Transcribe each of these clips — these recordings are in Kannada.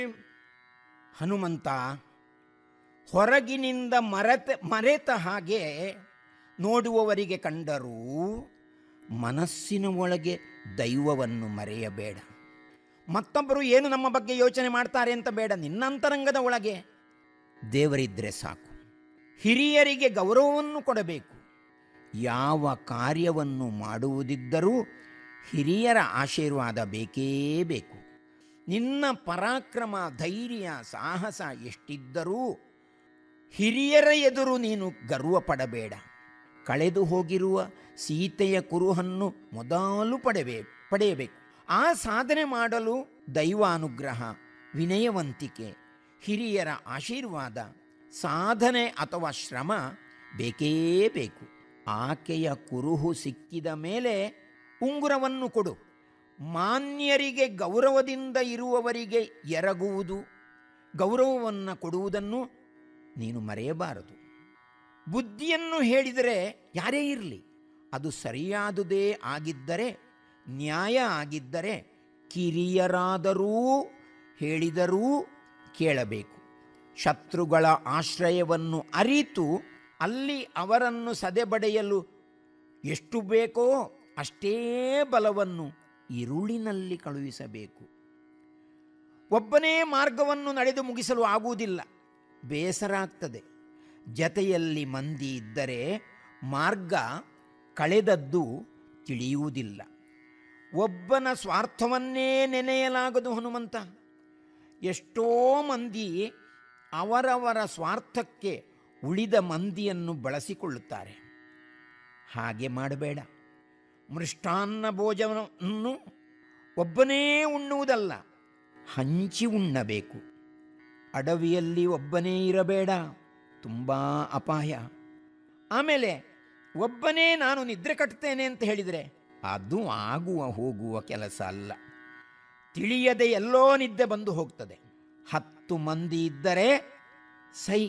ಹನುಮಂತ ಹೊರಗಿನಿಂದ ಮರೆತ ಮರೆತ ಹಾಗೆ ನೋಡುವವರಿಗೆ ಕಂಡರೂ ಮನಸ್ಸಿನ ಒಳಗೆ ದೈವವನ್ನು ಮರೆಯಬೇಡ ಮತ್ತೊಬ್ಬರು ಏನು ನಮ್ಮ ಬಗ್ಗೆ ಯೋಚನೆ ಮಾಡ್ತಾರೆ ಅಂತ ಬೇಡ ನಿನ್ನ ಅಂತರಂಗದ ಒಳಗೆ ದೇವರಿದ್ದರೆ ಸಾಕು ಹಿರಿಯರಿಗೆ ಗೌರವವನ್ನು ಕೊಡಬೇಕು ಯಾವ ಕಾರ್ಯವನ್ನು ಮಾಡುವುದಿದ್ದರೂ ಹಿರಿಯರ ಆಶೀರ್ವಾದ ಬೇಕೇ ಬೇಕು ನಿನ್ನ ಪರಾಕ್ರಮ ಧೈರ್ಯ ಸಾಹಸ ಎಷ್ಟಿದ್ದರೂ ಹಿರಿಯರ ಎದುರು ನೀನು ಗರ್ವ ಪಡಬೇಡ ಕಳೆದು ಹೋಗಿರುವ ಸೀತೆಯ ಕುರುಹನ್ನು ಮೊದಲು ಪಡೆಬೇ ಪಡೆಯಬೇಕು ಆ ಸಾಧನೆ ಮಾಡಲು ದೈವಾನುಗ್ರಹ ವಿನಯವಂತಿಕೆ ಹಿರಿಯರ ಆಶೀರ್ವಾದ ಸಾಧನೆ ಅಥವಾ ಶ್ರಮ ಬೇಕೇ ಬೇಕು ಆಕೆಯ ಕುರುಹು ಸಿಕ್ಕಿದ ಮೇಲೆ ಉಂಗುರವನ್ನು ಕೊಡು ಮಾನ್ಯರಿಗೆ ಗೌರವದಿಂದ ಇರುವವರಿಗೆ ಎರಗುವುದು ಗೌರವವನ್ನು ಕೊಡುವುದನ್ನು ನೀನು ಮರೆಯಬಾರದು ಬುದ್ಧಿಯನ್ನು ಹೇಳಿದರೆ ಯಾರೇ ಇರಲಿ ಅದು ಸರಿಯಾದುದೇ ಆಗಿದ್ದರೆ ನ್ಯಾಯ ಆಗಿದ್ದರೆ ಕಿರಿಯರಾದರೂ ಹೇಳಿದರೂ ಕೇಳಬೇಕು ಶತ್ರುಗಳ ಆಶ್ರಯವನ್ನು ಅರಿತು ಅಲ್ಲಿ ಅವರನ್ನು ಸದೆಬಡೆಯಲು ಎಷ್ಟು ಬೇಕೋ ಅಷ್ಟೇ ಬಲವನ್ನು ಇರುಳಿನಲ್ಲಿ ಕಳುಹಿಸಬೇಕು ಒಬ್ಬನೇ ಮಾರ್ಗವನ್ನು ನಡೆದು ಮುಗಿಸಲು ಆಗುವುದಿಲ್ಲ ಬೇಸರ ಆಗ್ತದೆ ಜತೆಯಲ್ಲಿ ಮಂದಿ ಇದ್ದರೆ ಮಾರ್ಗ ಕಳೆದದ್ದು ತಿಳಿಯುವುದಿಲ್ಲ ಒಬ್ಬನ ಸ್ವಾರ್ಥವನ್ನೇ ನೆನೆಯಲಾಗದು ಹನುಮಂತ ಎಷ್ಟೋ ಮಂದಿ ಅವರವರ ಸ್ವಾರ್ಥಕ್ಕೆ ಉಳಿದ ಮಂದಿಯನ್ನು ಬಳಸಿಕೊಳ್ಳುತ್ತಾರೆ ಹಾಗೆ ಮಾಡಬೇಡ ಮೃಷ್ಟಾನ್ನ ಭೋಜನವನ್ನು ಒಬ್ಬನೇ ಉಣ್ಣುವುದಲ್ಲ ಹಂಚಿ ಉಣ್ಣಬೇಕು ಅಡವಿಯಲ್ಲಿ ಒಬ್ಬನೇ ಇರಬೇಡ ತುಂಬ ಅಪಾಯ ಆಮೇಲೆ ಒಬ್ಬನೇ ನಾನು ನಿದ್ರೆ ಕಟ್ತೇನೆ ಅಂತ ಹೇಳಿದರೆ ಅದು ಆಗುವ ಹೋಗುವ ಕೆಲಸ ಅಲ್ಲ ತಿಳಿಯದೆ ಎಲ್ಲೋ ನಿದ್ದೆ ಬಂದು ಹೋಗ್ತದೆ ಹತ್ತು ಮಂದಿ ಇದ್ದರೆ ಸೈ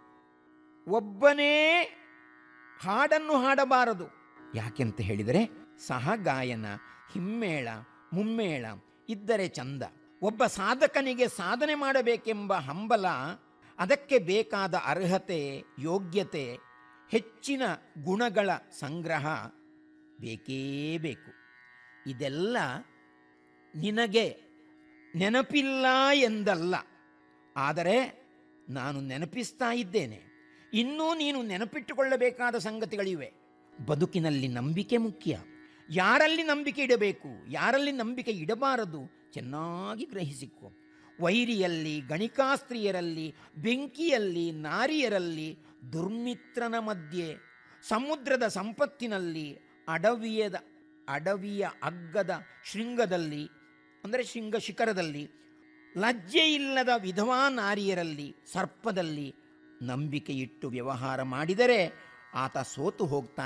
ಒಬ್ಬನೇ ಹಾಡನ್ನು ಹಾಡಬಾರದು ಯಾಕೆಂತ ಹೇಳಿದರೆ ಸಹಗಾಯನ ಹಿಮ್ಮೇಳ ಮುಮ್ಮೇಳ ಇದ್ದರೆ ಚಂದ ಒಬ್ಬ ಸಾಧಕನಿಗೆ ಸಾಧನೆ ಮಾಡಬೇಕೆಂಬ ಹಂಬಲ ಅದಕ್ಕೆ ಬೇಕಾದ ಅರ್ಹತೆ ಯೋಗ್ಯತೆ ಹೆಚ್ಚಿನ ಗುಣಗಳ ಸಂಗ್ರಹ ಬೇಕೇ ಬೇಕು ಇದೆಲ್ಲ ನಿನಗೆ ನೆನಪಿಲ್ಲ ಎಂದಲ್ಲ ಆದರೆ ನಾನು ನೆನಪಿಸ್ತಾ ಇದ್ದೇನೆ ಇನ್ನೂ ನೀನು ನೆನಪಿಟ್ಟುಕೊಳ್ಳಬೇಕಾದ ಸಂಗತಿಗಳಿವೆ ಬದುಕಿನಲ್ಲಿ ನಂಬಿಕೆ ಮುಖ್ಯ ಯಾರಲ್ಲಿ ನಂಬಿಕೆ ಇಡಬೇಕು ಯಾರಲ್ಲಿ ನಂಬಿಕೆ ಇಡಬಾರದು ಚೆನ್ನಾಗಿ ಗ್ರಹಿಸಿಕೊ ವೈರಿಯಲ್ಲಿ ಗಣಿಕಾಸ್ತ್ರೀಯರಲ್ಲಿ ಬೆಂಕಿಯಲ್ಲಿ ನಾರಿಯರಲ್ಲಿ ದುರ್ಮಿತ್ರನ ಮಧ್ಯೆ ಸಮುದ್ರದ ಸಂಪತ್ತಿನಲ್ಲಿ ಅಡವಿಯದ ಅಡವಿಯ ಅಗ್ಗದ ಶೃಂಗದಲ್ಲಿ ಅಂದರೆ ಶೃಂಗ ಶಿಖರದಲ್ಲಿ ಲಜ್ಜೆ ಇಲ್ಲದ ವಿಧವಾ ನಾರಿಯರಲ್ಲಿ ಸರ್ಪದಲ್ಲಿ ನಂಬಿಕೆ ಇಟ್ಟು ವ್ಯವಹಾರ ಮಾಡಿದರೆ ಆತ ಸೋತು ಹೋಗ್ತಾನೆ